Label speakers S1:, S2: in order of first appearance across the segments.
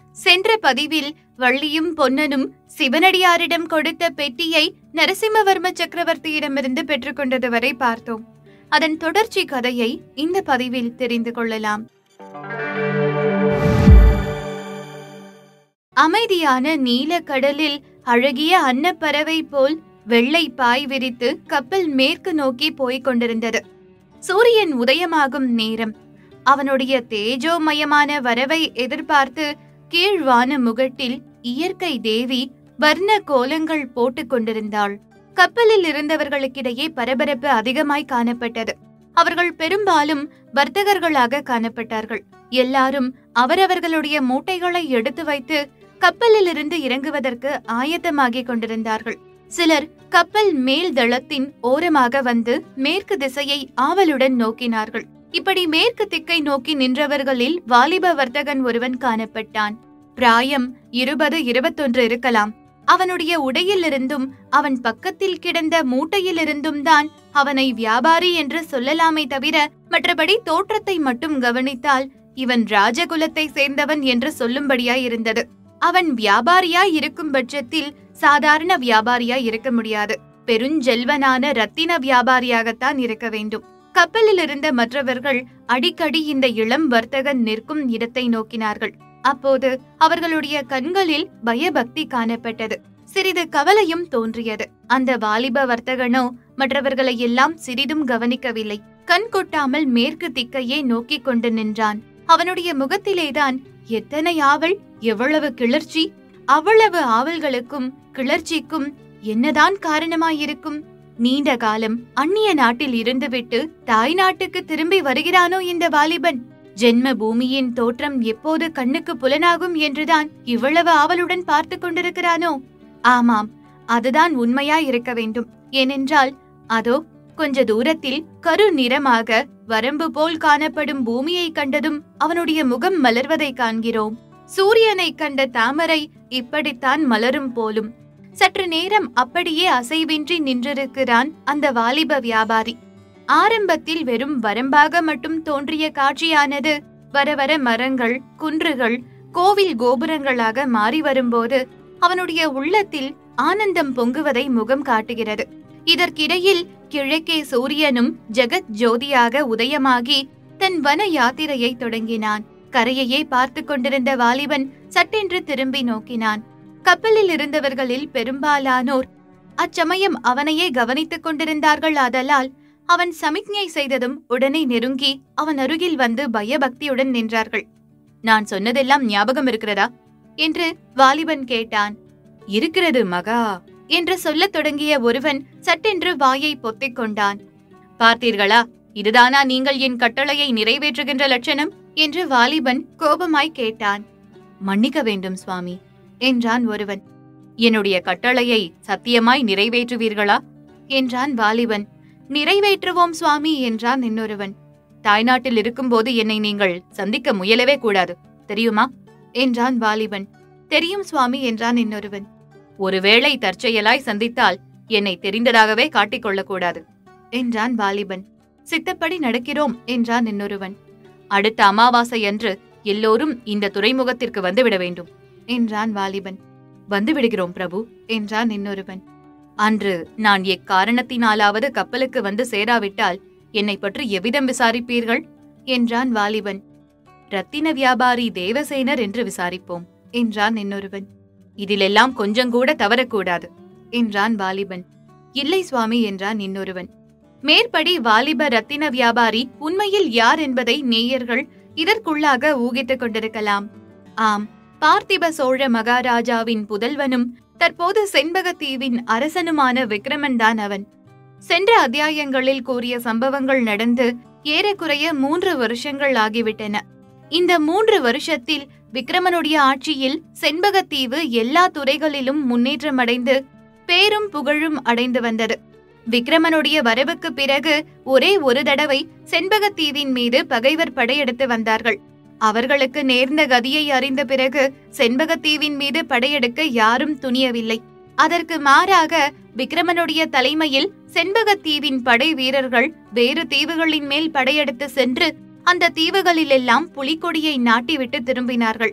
S1: சென்ற பதிவில் வள்ளியும் பொன்னனும் சிவனடியாரிடம் கொடுத்த பெட்டியை நரசிம்மவர்ம சக்கரவர்த்தியிடமிருந்து பெற்றுக்கொண்டது வரை பார்த்தோம் அதன் தொடர்ச்சி கதையை இந்த பதிவில் தெரிந்து கொள்ளலாம் அமைதியான நீலக்கடலில் அழகிய அன்னப்பறவை போல் வெள்ளை பாய் விரித்து கப்பல் மேற்கு நோக்கி போய்க் கொண்டிருந்தது சூரியன் உதயமாகும் நேரம் அவனுடைய தேஜோமயமான வரவை எதிர்பார்த்து கீழ்வான முகட்டில் இயற்கை தேவி வர்ண கோலங்கள் போட்டுக் கொண்டிருந்தாள் கப்பலில் இருந்தவர்களுக்கிடையே பரபரப்பு அதிகமாய் காணப்பட்டது அவர்கள் பெரும்பாலும் வர்த்தகர்களாக காணப்பட்டார்கள் எல்லாரும் அவரவர்களுடைய மூட்டைகளை எடுத்து வைத்து கப்பலிலிருந்து இறங்குவதற்கு ஆயத்தமாகிக் கொண்டிருந்தார்கள் சிலர் கப்பல் மேல் தளத்தின் ஓரமாக வந்து மேற்கு திசையை ஆவலுடன் நோக்கினார்கள் இப்படி மேற்கு திக்கை நோக்கி நின்றவர்களில் வாலிப வர்த்தகன் ஒருவன் காணப்பட்டான் பிராயம் இருபது இருபத்தொன்று இருக்கலாம் அவனுடைய உடையிலிருந்தும் அவன் பக்கத்தில் கிடந்த மூட்டையிலிருந்தும் தான் அவனை வியாபாரி என்று சொல்லலாமே தவிர மற்றபடி தோற்றத்தை மட்டும் கவனித்தால் இவன் ராஜகுலத்தை சேர்ந்தவன் என்று சொல்லும்படியாய் இருந்தது அவன் வியாபாரியாய் இருக்கும் பட்சத்தில் சாதாரண வியாபாரியாய் இருக்க முடியாது பெருஞ்செல்வனான ரத்தின வியாபாரியாகத்தான் இருக்க வேண்டும் கப்பலில் இருந்த மற்றவர்கள் அடிக்கடி இந்த இளம் வர்த்தகன் நிற்கும் இடத்தை நோக்கினார்கள் அப்போது அவர்களுடைய கண்களில் பயபக்தி காணப்பட்டது சிறிது கவலையும் தோன்றியது அந்த வாலிப வர்த்தகனோ மற்றவர்களை எல்லாம் சிறிதும் கவனிக்கவில்லை கண் கொட்டாமல் மேற்கு திக்கையே நோக்கிக் கொண்டு நின்றான் அவனுடைய முகத்திலேதான் எத்தனை ஆவல் எவ்வளவு கிளர்ச்சி அவ்வளவு ஆவல்களுக்கும் கிளர்ச்சிக்கும் என்னதான் காரணமாயிருக்கும் நீண்ட காலம் அந்நிய நாட்டில் இருந்துவிட்டு தாய் நாட்டுக்கு திரும்பி வருகிறானோ இந்த வாலிபன் ஜென்ம பூமியின் தோற்றம் எப்போது கண்ணுக்கு புலனாகும் என்றுதான் இவ்வளவு ஆவலுடன் பார்த்து கொண்டிருக்கிறானோ ஆமாம் அதுதான் உண்மையாய் இருக்க வேண்டும் ஏனென்றால் அதோ கொஞ்ச தூரத்தில் கரு நிறமாக வரம்பு போல் காணப்படும் பூமியை கண்டதும் அவனுடைய முகம் மலர்வதை காண்கிறோம் சூரியனை கண்ட தாமரை இப்படித்தான் மலரும் போலும் சற்று நேரம் அப்படியே அசைவின்றி நின்றிருக்கிறான் அந்த வாலிப வியாபாரி ஆரம்பத்தில் வெறும் வரம்பாக மட்டும் தோன்றிய காட்சியானது வர வர மரங்கள் குன்றுகள் கோவில் கோபுரங்களாக மாறி வரும்போது அவனுடைய உள்ளத்தில் ஆனந்தம் பொங்குவதை முகம் காட்டுகிறது இதற்கிடையில் கிழக்கே சூரியனும் ஜெகத் ஜோதியாக உதயமாகி தன் வன யாத்திரையை தொடங்கினான் கரையையே பார்த்து கொண்டிருந்த வாலிபன் சட்டென்று திரும்பி நோக்கினான் கப்பலில் இருந்தவர்களில் பெரும்பாலானோர் அச்சமயம் அவனையே கவனித்துக் கொண்டிருந்தார்கள் ஆதலால் அவன் சமிக்ஞை செய்ததும் உடனே நெருங்கி அவன் அருகில் வந்து பயபக்தியுடன் நின்றார்கள் நான் சொன்னதெல்லாம் ஞாபகம் இருக்கிறதா என்று வாலிபன் கேட்டான் இருக்கிறது மகா என்று சொல்லத் தொடங்கிய ஒருவன் சட்டென்று வாயை பொத்திக் கொண்டான் பார்த்தீர்களா இதுதானா நீங்கள் என் கட்டளையை நிறைவேற்றுகின்ற லட்சணம் என்று வாலிபன் கோபமாய் கேட்டான் மன்னிக்க வேண்டும் சுவாமி என்றான் ஒருவன் என்னுடைய கட்டளையை சத்தியமாய் நிறைவேற்றுவீர்களா என்றான் வாலிபன் நிறைவேற்றுவோம் சுவாமி என்றான் இன்னொருவன் தாய்நாட்டில் இருக்கும்போது என்னை நீங்கள் சந்திக்க முயலவே கூடாது தெரியுமா என்றான் வாலிபன் தெரியும் சுவாமி என்றான் இன்னொருவன் ஒருவேளை தற்செயலாய் சந்தித்தால் என்னை தெரிந்ததாகவே காட்டிக்கொள்ளக் கூடாது என்றான் வாலிபன் சித்தப்படி நடக்கிறோம் என்றான் இன்னொருவன் அடுத்த அமாவாசை அன்று எல்லோரும் இந்த துறைமுகத்திற்கு வந்துவிட வேண்டும் என்றான் வாலிபன் வந்து விடுகிறோம் பிரபு என்றான் இன்னொருவன் அன்று நான் எக்காரணத்தினாலாவது கப்பலுக்கு வந்து சேராவிட்டால் என்னை பற்றி எவ்விதம் விசாரிப்பீர்கள் என்றான் வாலிபன் ரத்தின வியாபாரி தேவசேனர் என்று விசாரிப்போம் என்றான் இன்னொருவன் இதிலெல்லாம் கொஞ்சங்கூட தவறக்கூடாது என்றான் வாலிபன் இல்லை சுவாமி என்றான் இன்னொருவன் மேற்படி வாலிப ரத்தின வியாபாரி உண்மையில் யார் என்பதை நேயர்கள் இதற்குள்ளாக ஊகித்துக் கொண்டிருக்கலாம் ஆம் பார்த்திப சோழ மகாராஜாவின் புதல்வனும் தற்போது செண்பகத்தீவின் அரசனுமான விக்ரமன் தான் அவன் சென்ற அத்தியாயங்களில் கூறிய சம்பவங்கள் நடந்து ஏறக்குறைய மூன்று வருஷங்கள் ஆகிவிட்டன இந்த மூன்று வருஷத்தில் விக்ரமனுடைய ஆட்சியில் செண்பகத்தீவு எல்லா துறைகளிலும் முன்னேற்றமடைந்து பேரும் புகழும் அடைந்து வந்தது விக்ரமனுடைய வரவுக்கு பிறகு ஒரே ஒரு தடவை செண்பகத்தீவின் மீது பகைவர் படையெடுத்து வந்தார்கள் அவர்களுக்கு நேர்ந்த கதியை அறிந்த பிறகு செண்பகத்தீவின் மீது படையெடுக்க யாரும் துணியவில்லை அதற்கு மாறாக விக்ரமனுடைய தலைமையில் செண்பகத்தீவின் படை வீரர்கள் வேறு தீவுகளின் மேல் படையெடுத்து சென்று அந்த தீவுகளிலெல்லாம் புலிக்கொடியை நாட்டிவிட்டு திரும்பினார்கள்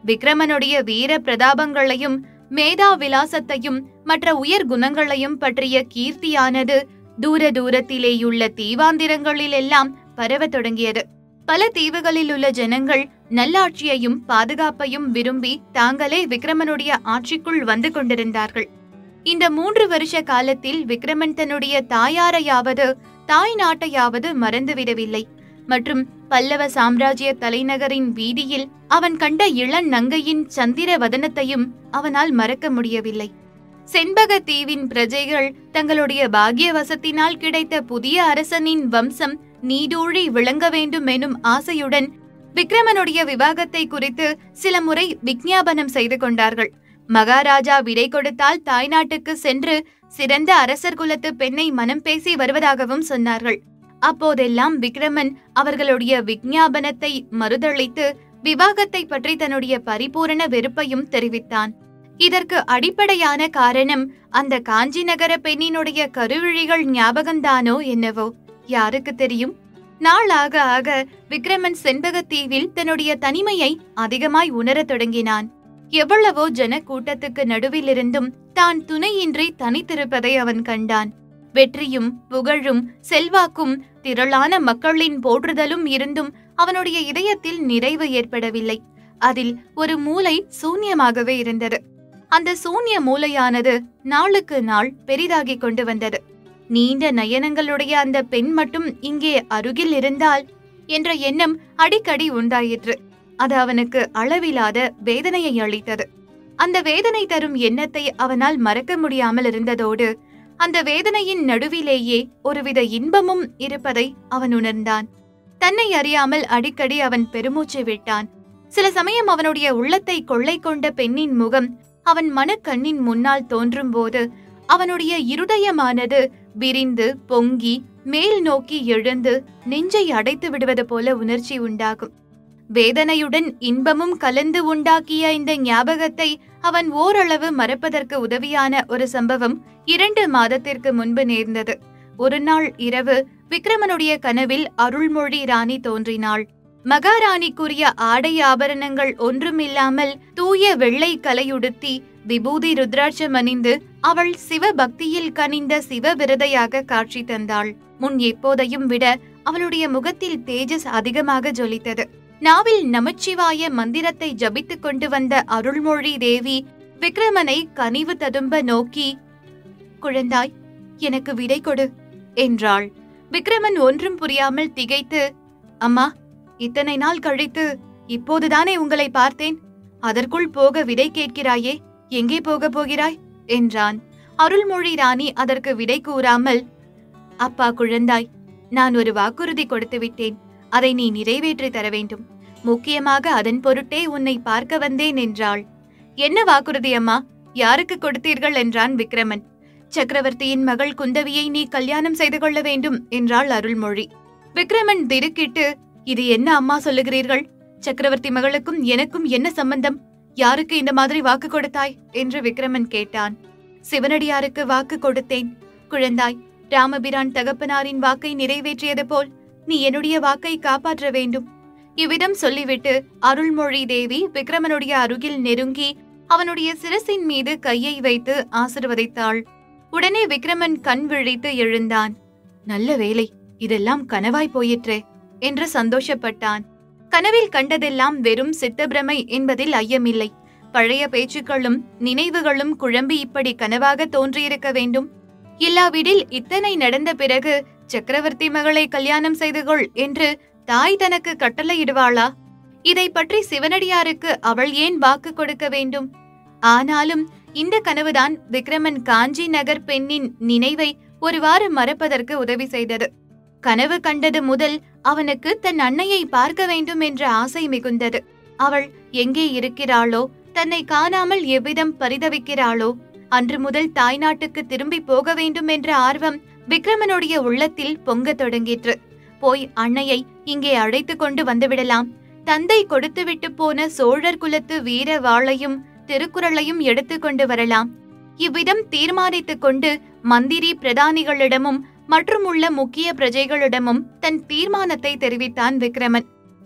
S1: விக்ரமனுடைய வீர பிரதாபங்களையும் மேதா விலாசத்தையும் மற்ற உயர் குணங்களையும் பற்றிய கீர்த்தியானது தூர தூரத்திலேயுள்ள தீவாந்திரங்களிலெல்லாம் பரவத் தொடங்கியது பல தீவுகளில் உள்ள ஜனங்கள் நல்லாட்சியையும் பாதுகாப்பையும் விரும்பி தாங்களே விக்ரமனுடைய ஆட்சிக்குள் வந்து கொண்டிருந்தார்கள் இந்த மூன்று வருஷ காலத்தில் விக்ரமன் தன்னுடைய தாயாரையாவது தாய் நாட்டையாவது மறந்துவிடவில்லை மற்றும் பல்லவ சாம்ராஜ்ய தலைநகரின் வீதியில் அவன் கண்ட இளன் நங்கையின் சந்திர வதனத்தையும் அவனால் மறக்க முடியவில்லை செண்பக தீவின் பிரஜைகள் தங்களுடைய பாக்கியவசத்தினால் கிடைத்த புதிய அரசனின் வம்சம் நீடூழி விளங்க வேண்டும் எனும் ஆசையுடன் விக்ரமனுடைய விவாகத்தை குறித்து சில முறை விஞ்ஞாபனம் செய்து கொண்டார்கள் மகாராஜா விடை கொடுத்தால் தாய்நாட்டுக்கு சென்று சிறந்த அரசர் குலத்து பெண்ணை மனம் பேசி வருவதாகவும் சொன்னார்கள் அப்போதெல்லாம் விக்ரமன் அவர்களுடைய விஞ்ஞாபனத்தை மறுதளித்து விவாகத்தை பற்றி தன்னுடைய பரிபூரண வெறுப்பையும் தெரிவித்தான் இதற்கு அடிப்படையான காரணம் அந்த காஞ்சி நகர பெண்ணினுடைய கருவிழிகள் ஞாபகம்தானோ என்னவோ யாருக்கு தெரியும் நாளாக ஆக விக்ரமன் செண்பகத்தீவில் தன்னுடைய தனிமையை அதிகமாய் உணரத் தொடங்கினான் எவ்வளவோ ஜன கூட்டத்துக்கு நடுவிலிருந்தும் தான் துணையின்றி தனித்திருப்பதை அவன் கண்டான் வெற்றியும் புகழும் செல்வாக்கும் திரளான மக்களின் போற்றுதலும் இருந்தும் அவனுடைய இதயத்தில் நிறைவு ஏற்படவில்லை அதில் ஒரு மூலை சூன்யமாகவே இருந்தது அந்த சூன்ய மூலையானது நாளுக்கு நாள் பெரிதாகிக் கொண்டு வந்தது நீண்ட நயனங்களுடைய அந்த பெண் மட்டும் இங்கே அருகில் இருந்தால் என்ற எண்ணம் அடிக்கடி உண்டாயிற்று அது அவனுக்கு அளவிலாத வேதனையை அளித்தது அந்த வேதனை தரும் எண்ணத்தை அவனால் மறக்க முடியாமல் இருந்ததோடு அந்த வேதனையின் நடுவிலேயே ஒருவித இன்பமும் இருப்பதை அவன் உணர்ந்தான் தன்னை அறியாமல் அடிக்கடி அவன் பெருமூச்சு விட்டான் சில சமயம் அவனுடைய உள்ளத்தை கொள்ளை கொண்ட பெண்ணின் முகம் அவன் மனக்கண்ணின் முன்னால் தோன்றும்போது அவனுடைய இருதயமானது விரிந்து பொங்கி மேல் நோக்கி எழுந்து நெஞ்சை அடைத்து விடுவது போல உணர்ச்சி உண்டாகும் வேதனையுடன் இன்பமும் கலந்து உண்டாக்கிய இந்த ஞாபகத்தை அவன் ஓரளவு மறப்பதற்கு உதவியான ஒரு சம்பவம் இரண்டு மாதத்திற்கு முன்பு நேர்ந்தது ஒரு நாள் இரவு விக்ரமனுடைய கனவில் அருள்மொழி ராணி தோன்றினாள் மகாராணிக்குரிய ஆடை ஆபரணங்கள் ஒன்றுமில்லாமல் தூய வெள்ளை கலையுடுத்தி விபூதி ருத்ராட்சம் அணிந்து அவள் சிவபக்தியில் கனிந்த சிவவிரதையாக காட்சி தந்தாள் முன் எப்போதையும் விட அவளுடைய முகத்தில் தேஜஸ் அதிகமாக ஜொலித்தது நாவில் நமச்சிவாய மந்திரத்தை ஜபித்துக் கொண்டு வந்த அருள்மொழி தேவி விக்ரமனை கனிவு ததும்ப நோக்கி குழந்தாய் எனக்கு விடை கொடு என்றாள் விக்ரமன் ஒன்றும் புரியாமல் திகைத்து அம்மா இத்தனை நாள் கழித்து இப்போதுதானே உங்களை பார்த்தேன் அதற்குள் போக விடை கேட்கிறாயே எங்கே போக போகிறாய் என்றான் அருள்மொழி ராணி அதற்கு விடை கூறாமல் அப்பா குழந்தாய் நான் ஒரு வாக்குறுதி கொடுத்து விட்டேன் அதை நீ நிறைவேற்றி தர வேண்டும் முக்கியமாக அதன் பொருட்டே உன்னை பார்க்க வந்தேன் என்றாள் என்ன வாக்குறுதி அம்மா யாருக்கு கொடுத்தீர்கள் என்றான் விக்ரமன் சக்கரவர்த்தியின் மகள் குந்தவியை நீ கல்யாணம் செய்து கொள்ள வேண்டும் என்றாள் அருள்மொழி விக்ரமன் திடுக்கிட்டு இது என்ன அம்மா சொல்லுகிறீர்கள் சக்கரவர்த்தி மகளுக்கும் எனக்கும் என்ன சம்பந்தம் யாருக்கு இந்த மாதிரி வாக்கு கொடுத்தாய் என்று விக்ரமன் கேட்டான் சிவனடியாருக்கு வாக்கு கொடுத்தேன் குழந்தாய் ராமபிரான் தகப்பனாரின் வாக்கை நிறைவேற்றியது போல் நீ என்னுடைய வாக்கை காப்பாற்ற வேண்டும் இவ்விதம் சொல்லிவிட்டு அருள்மொழி தேவி விக்ரமனுடைய அருகில் நெருங்கி அவனுடைய சிரசின் மீது கையை வைத்து ஆசிர்வதித்தாள் உடனே விக்ரமன் கண் விழித்து எழுந்தான் நல்ல வேலை இதெல்லாம் கனவாய் போயிற்றே என்று சந்தோஷப்பட்டான் கனவில் கண்டதெல்லாம் வெறும் சித்தப்பிரமை என்பதில் ஐயமில்லை பழைய பேச்சுக்களும் நினைவுகளும் குழம்பி இப்படி கனவாக தோன்றியிருக்க வேண்டும் இல்லாவிடில் இத்தனை நடந்த பிறகு சக்கரவர்த்தி மகளை கல்யாணம் செய்து கொள் என்று தாய் தனக்கு கட்டளையிடுவாளா இதை பற்றி சிவனடியாருக்கு அவள் ஏன் வாக்கு கொடுக்க வேண்டும் ஆனாலும் இந்த கனவுதான் விக்ரமன் காஞ்சி நகர் பெண்ணின் நினைவை ஒருவாறு மறப்பதற்கு உதவி செய்தது கனவு கண்டது முதல் அவனுக்கு தன் அன்னையை பார்க்க வேண்டும் என்ற ஆசை மிகுந்தது அவள் எங்கே இருக்கிறாளோ தன்னை காணாமல் எவ்விதம் பரிதவிக்கிறாளோ அன்று முதல் தாய்நாட்டுக்கு திரும்பி போக வேண்டும் என்ற ஆர்வம் விக்ரமனுடைய உள்ளத்தில் பொங்கத் தொடங்கிற்று போய் அன்னையை இங்கே அழைத்து கொண்டு வந்துவிடலாம் தந்தை கொடுத்துவிட்டு போன சோழர் குலத்து வீர வாளையும் திருக்குறளையும் எடுத்துக் கொண்டு வரலாம் இவ்விதம் தீர்மானித்துக் கொண்டு மந்திரி பிரதானிகளிடமும் மற்றும் உள்ள முக்கிய பிரஜைகளிடமும் தன் தீர்மானத்தை தெரிவித்தான் விக்ரமன்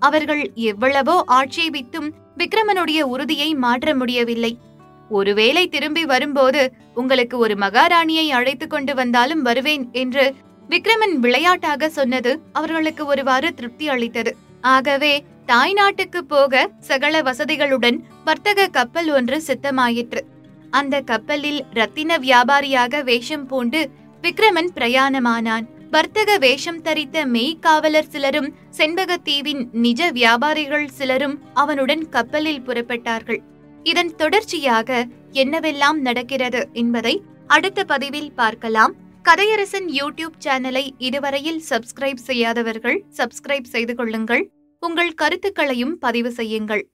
S1: அவர்கள் எவ்வளவோ ஆட்சேபித்தும் விக்ரமனுடைய உறுதியை மாற்ற முடியவில்லை ஒருவேளை திரும்பி வரும்போது உங்களுக்கு ஒரு மகாராணியை அழைத்து கொண்டு வந்தாலும் வருவேன் என்று விக்ரமன் விளையாட்டாக சொன்னது அவர்களுக்கு ஒருவாறு திருப்தி அளித்தது ஆகவே தாய்நாட்டுக்கு போக சகல வசதிகளுடன் வர்த்தக கப்பல் ஒன்று சித்தமாயிற்று அந்த கப்பலில் ரத்தின வியாபாரியாக வேஷம் பூண்டு விக்ரமன் பிரயாணமானான் வர்த்தக வேஷம் தரித்த மெய்க்காவலர் சிலரும் செண்பகத்தீவின் நிஜ வியாபாரிகள் சிலரும் அவனுடன் கப்பலில் புறப்பட்டார்கள் இதன் தொடர்ச்சியாக என்னவெல்லாம் நடக்கிறது என்பதை அடுத்த பதிவில் பார்க்கலாம் கதையரசன் யூடியூப் சேனலை இதுவரையில் சப்ஸ்கிரைப் செய்யாதவர்கள் சப்ஸ்கிரைப் செய்து கொள்ளுங்கள் உங்கள் கருத்துக்களையும் பதிவு செய்யுங்கள்